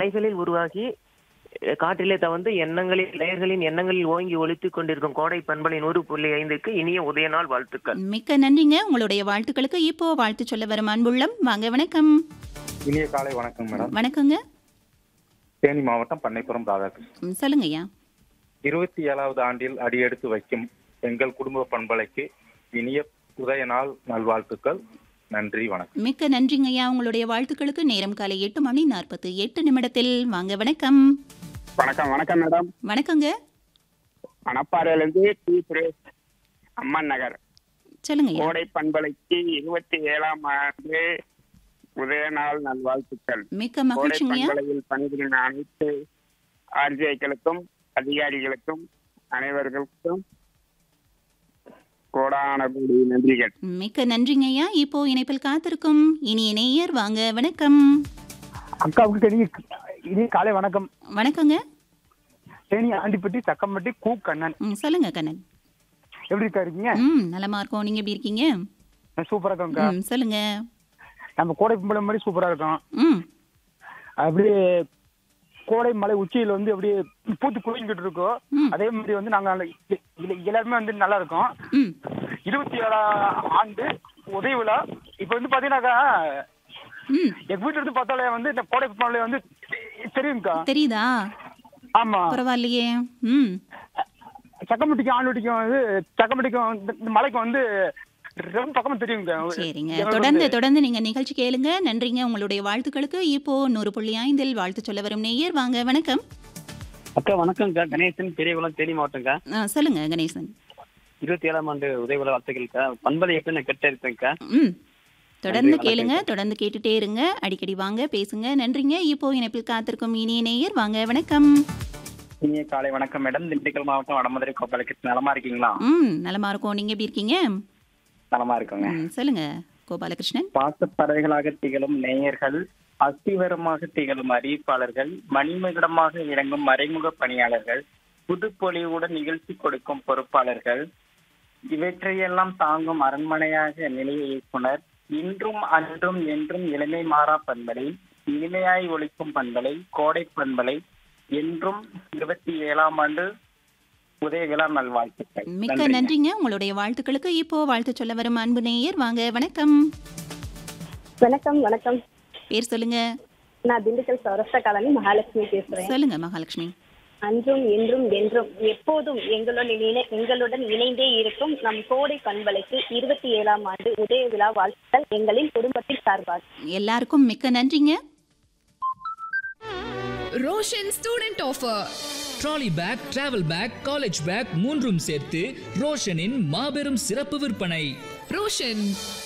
அலைகளில் உருவாகி அஹ், காற்றிலே தவந்து எண்ணங்களில் லேயர்களின் எண்ணங்களில் ஓங்கி ஒலித்துக் கொண்டிருக்கும் கோடை பண்பலை நூறு புள்ளி ஐந்துக்கு இனிய உதய நாள் வாழ்த்துக்கள் மிக்க நன்றிங்க உங்களுடைய வாழ்த்துக்களுக்கு இப்போ வாழ்த்து சொல்ல வரும் அன்புள்ளம் வாங்க வணக்கம் இனிய காலை வணக்கம் மேடம் வணக்கங்க தேனி மாவட்டம் பண்ணைப்புறம் ராதாகிருஷ்ணன் ம், சொல்லுங்கய்யா இருபத்தி ஏழாவது ஆண்டில் அடியெடுத்து வைக்கும் எங்கள் குடும்ப பண்பலைக்கு இனிய உதய நாள் நல்வாழ்த்துக்கள் நன்றி வணக்கம் மிக்க நன்றிங்கய்யா உங்களுடைய வாழ்த்துக்களுக்கு நேரம் காலை எட்டு மணி நாற்பத்தி எட்டு நிமிடத்தில் வாங்க வணக்கம் வணக்கம் வணக்கம் மேடம் வணக்கங்க மணப்பாறையிலிருந்து டி சுரேஷ் அம்மன் நகர் சொல்லுங்கய்யா கோடை பண்பலைக்கு இருபத்தி ஏழாம் ஆண்டு உதய நாள் நல்வாழ்த்துக்கள் மிக்க கோடை மகிழ்ச்சிங்கய்யா பண்பலையில் பணிபுரியும் அனைத்து ஆர்ஜிஐக்களுக்கும் அதிகாரிகளுக்கும் அனைவர்களுக்கும் கோடான கோடி நன்றிகள் மிக்க நன்றிங்கய்யா இப்போ இணைப்பில் காத்திருக்கும் இனிய நேயர் வாங்க வணக்கம் அக்காவுக்கு தெரிய இனி காலை வணக்கம் வணக்கங்க தேனி ஆண்டிப்பட்டி சக்கம்பட்டி கூ கண்ணன் ம் சொல்லுங்க கண்ணன் எப்படி இருக்கா இருக்கீங்க ம் நலமா இருக்கோம் நீங்க எப்படி இருக்கீங்க நான் சூப்பரா இருக்கோம்க்கா ம் சொல்லுங்க நம்ம கோடை கும்பல மாதிரி சூப்பரா இருக்கோம் ம் அப்படியே கோடை மலை உச்சியில வந்து அப்படியே பூத்து குலுங்கிட்டு இருக்கோம் ம். அதே மாதிரி வந்து நாங்க நல்ல- இ- இ- எல்லாருமே வந்து நல்லா இருக்கோம் ம் இருபத்தி ஏழாம் ஆண்டு உதய விழா இப்ப வந்து பாத்தீங்கன்னாக்கா ம் எங்க வீட்டுல இருந்து பார்த்தாலே வந்து இந்த கோடை மலை வந்து தெரியும்க்கா தெரியுதா ஆமா பரவாயில்லையே ம் சக்கம்பட்டிக்கும் ஆண்டுட்டிக்கும் வந்து சக்கம்பட்டிக்கும் இந்த- இந்த மலைக்கும் வந்து ரொம்ப பக்கமா தெரியுங்க சரிங்க எங்களுக்கு தொடர்ந்து வந்து- தொடர்ந்து நீங்க நிகழ்ச்சி கேளுங்க நன்றிங்க உங்களுடைய வாழ்த்துக்களுக்கு இப்போ நூறு புள்ளி ஐந்தில் வாழ்த்து சொல்ல வரும் நேயர் வாங்க வணக்கம் அக்கா வணக்கம்க்கா கணேசன் பெரியகுளம் தேனி மாவட்டம்க்கா ஆ, சொல்லுங்க கணேசன் இருபத்தி ஏழாம் ஆண்டு உதயவிழா வாழ்த்துக்கள்க்கா பண்பலை எப்படி நான் கெட்ட இருக்கேன்க்கா ம் தொடர்ந்து நன்றி, கேளுங்க வணக்கம். தொடர்ந்து கேட்டுட்டே இருங்க அடிக்கடி வாங்க பேசுங்க நன்றிங்க இப்போ இணைப்பில் காத்திருக்கும் இனிய நேயர் வாங்க வணக்கம் இனிய காலை வணக்கம் மேடம் திண்டுக்கல் மாவட்டம் வடமதுரை கோபாலகிருஷ்ணன் நலமா இருக்கீங்களா ம் நலமா இருக்கோம் நீங்க எப்படி இருக்கீங்க நலமா இருக்குங்க ம், சொல்லுங்க கோபாலகிருஷ்ணன் பாசப்பறவைகளாக திகழும் நேயர்கள் அஸ்திவரமாக திகழும் அறிவிப்பாளர்கள் மணிமகுடமாக இறங்கும் மறைமுக பணியாளர்கள் புதுப்பொலிவுடன் நிகழ்ச்சி கொடுக்கும் பொறுப்பாளர்கள் இவற்றையெல்லாம் தாங்கும் அரண்மனையாக நிலைய இயக்குனர் இன்றும் அன்றும் என்றும் இளமை மாறா பண்பலை இனிமையாய் ஒழிக்கும் பண்பலை கோடை பண்பலை என்றும் இருபத்தி ஏழாம் ஆண்டு உதய விழா நல்வாழ்த்துக்கள் மிக்க நன்றிங்க. நன்றிங்க உங்களுடைய வாழ்த்துக்களுக்கு இப்போ வாழ்த்து சொல்ல வரும் அன்பு நேயர் வாங்க வணக்கம் வணக்கம் வணக்கம் பேர் சொல்லுங்க நான் திண்டுக்கல் சௌரஸ்ட காலனி மகாலட்சுமி பேசுறேன் சொல்லுங்க மகாலட்சுமி அன்றும் என்றும் என்றும் எப்போதும் எங்களுடன் இணை- எங்களுடன் இணைந்தே இருக்கும் நம் கோடை பண்பலைக்கு இருபத்தி ஏழாம் ஆண்டு உதய விழா வாழ்த்துக்கள் எங்களின் குடும்பத்தின் சார்பாக எல்லாருக்கும் மிக்க நன்றிங்க Roshan student offer trolley bag travel bag college bag மூன்றும் சேர்த்து ரோஷனின் மாபெரும் சிறப்பு விற்பனை ரோஷன்